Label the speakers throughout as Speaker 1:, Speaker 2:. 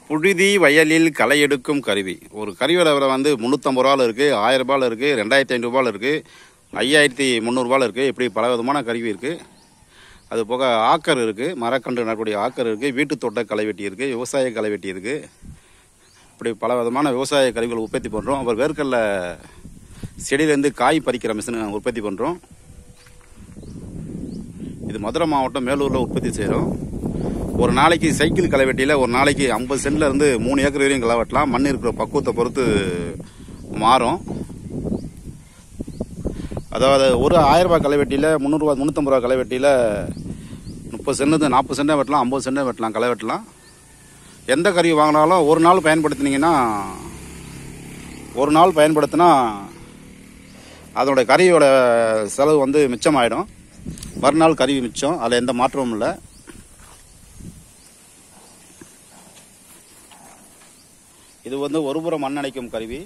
Speaker 1: புழுதி வயலில் களை எடுக்கும் கருவி ஒரு கருவியோட விலை வந்து முந்நூற்றம்பது ரூபாவில் இருக்குது ஆயிரம் ரூபாயில் இருக்குது ரெண்டாயிரத்தி ஐநூறுரூபாவில் இருக்குது ஐயாயிரத்தி முந்நூறுரூபாவில் இருக்குது இப்படி பல விதமான கருவி இருக்குது அது போக ஆக்கர் இருக்குது மரக்கன்று நடக்கூடிய ஆக்கர் இருக்குது வீட்டு தோட்ட களைவெட்டி இருக்குது விவசாய களைவெட்டி இருக்குது இப்படி பல விதமான விவசாய கருவிகள் உற்பத்தி பண்ணுறோம் அப்புறம் வேர்க்கடல செடியிலேருந்து காய் பறிக்கிற மிஷின் உற்பத்தி பண்ணுறோம் இது மதுரை மாவட்டம் மேலூரில் உற்பத்தி செய்கிறோம் ஒரு நாளைக்கு சைக்கிள் களைவெட்டியில் ஒரு நாளைக்கு ஐம்பது சென்ட்ல இருந்து மூணு ஏக்கர் வரையும் களை வெட்டலாம் மண் இருக்கிற பக்குவத்தை பொறுத்து மாறும் அதாவது ஒரு ஆயிரம் ரூபாய் களைவெட்டியில் முந்நூறுரூவா முந்நூற்றம்பது ரூபா களைவெட்டியில் முப்பது சென்ட் நாற்பது சென்டாக வெட்டலாம் ஐம்பது சென்டாக வெட்டலாம் களை வெட்டலாம் எந்த கருவி வாங்கினாலும் ஒரு நாள் பயன்படுத்தினீங்கன்னா ஒரு நாள் பயன்படுத்தினா அதோட கருவியோட செலவு வந்து மிச்சமாயிடும் மறுநாள் கருவி மிச்சம் அதில் எந்த மாற்றமும் இல்லை இது வந்து ஒருபுறம் மண்ணணைக்கும் கருவி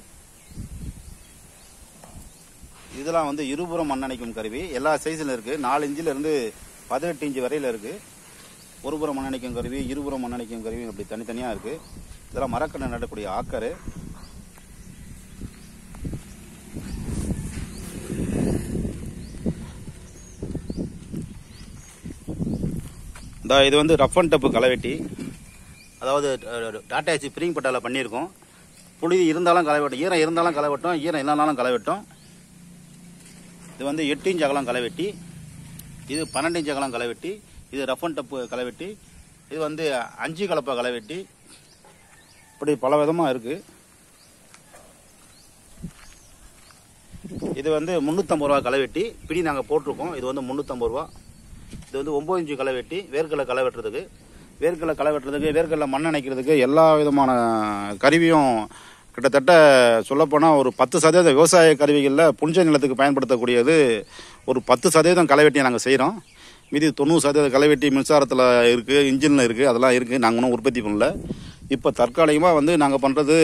Speaker 1: இதெல்லாம் வந்து இருபுறம் மண்ணணைக்கும் கருவி எல்லா சைஸில் இருக்குது நாலு இன்ச்சில் இருந்து பதினெட்டு இன்ச்சு வரையில் இருக்குது ஒருபுறம் மண்ணணைக்கும் கருவி இருபுறம் மண்ணணைக்கும் கருவி அப்படி தனித்தனியாக இருக்குது இதெல்லாம் மரக்கண்ணை நடக்கூடிய ஆக்கரு இந்த இது வந்து ரஃப் அண்ட் டப்பு களைவெட்டி அதாவது அஹ், டாடா ஏசி பிரிங் பட்டாவில் பண்ணியிருக்கோம் புழுதி இருந்தாலும் களை வெட்டும் ஈரம் இருந்தாலும் களை வெட்டும் ஈரம் இல்லைனாலும் களை வெட்டும் இது வந்து எட்டு இன்ச் அகலம் களை வெட்டி இது பன்னெண்டு இன்ச் அகலம் களை வெட்டி இது ரஃப் அண்ட் டப்பு களை வெட்டி இது வந்து அஞ்சு கலப்பை களை வெட்டி இப்படி பல விதமாக இருக்குது இது வந்து முந்நூற்றம்பது ரூபா களை வெட்டி பிடி நாங்கள் போட்டிருக்கோம் இது வந்து முந்நூற்றம்பது ரூபா இது வந்து ஒம்பது இன்ச்சு களை வெட்டி வேர்க்கடலை களை வெட்டுறதுக்கு வேர்க்கடலை களை வெட்டுறதுக்கு வேர்க்கடலை மண் அணைக்கிறதுக்கு எல்லா விதமான கருவியும் கிட்டத்தட்ட சொல்லப்போனால் ஒரு பத்து சதவீத விவசாய கருவிகளில் புனிச்ச நிலத்துக்கு பயன்படுத்தக்கூடியது ஒரு பத்து சதவீதம் களை வெட்டியை நாங்கள் செய்கிறோம் மீதி தொண்ணூறு சதவீத களை வெட்டி மின்சாரத்தில் இருக்குது இன்ஜினில் இருக்குது அதெல்லாம் இருக்குது நாங்கள் ஒன்றும் உற்பத்தி பண்ணல இப்போ தற்காலிகமாக வந்து நாங்கள் பண்ணுறது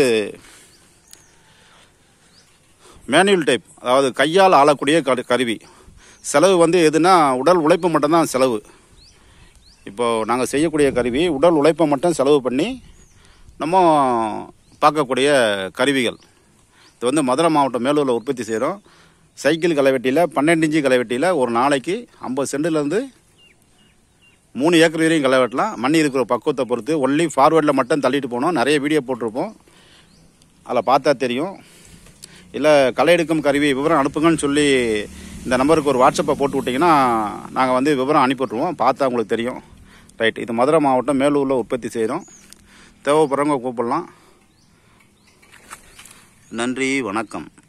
Speaker 1: மேனுவல் டைப் அதாவது கையால் ஆளக்கூடிய கரு- கருவி செலவு வந்து எதுனா உடல் உழைப்பு மட்டும்தான் செலவு இப்போ நாங்கள் செய்யக்கூடிய கருவி உடல் உழைப்பை மட்டும் செலவு பண்ணி நம்ம பார்க்கக்கூடிய கருவிகள் இது வந்து மதுரை மாவட்டம் மேலூரில் உற்பத்தி செய்கிறோம் சைக்கிள் களைவெட்டியில் பன்னெண்டு இன்ச்சு களைவெட்டியில் ஒரு நாளைக்கு ஐம்பது சென்டிலேருந்து மூணு ஏக்கர் வரையும் களை வெட்டலாம் மண் இருக்கிற பக்குவத்தை பொறுத்து ஒன்லி ஃபார்வேர்டில் மட்டும் தள்ளிட்டு போனோம் நிறைய வீடியோ போட்டிருப்போம் அதில் பார்த்தா தெரியும் இல்லை களை எடுக்கும் கருவி விவரம் அனுப்புங்கன்னு சொல்லி இந்த நம்பருக்கு ஒரு வாட்ஸ்அப்பை போட்டு விட்டிங்கன்னா நாங்கள் வந்து விவரம் அனுப்பிவிட்ருவோம் பார்த்தா உங்களுக்கு தெரியும் ரைட் இது மதுரை மாவட்டம் மேலூரில் உற்பத்தி செய்கிறோம் தேவைப்படுறவங்க கூப்பிடலாம் நன்றி வணக்கம்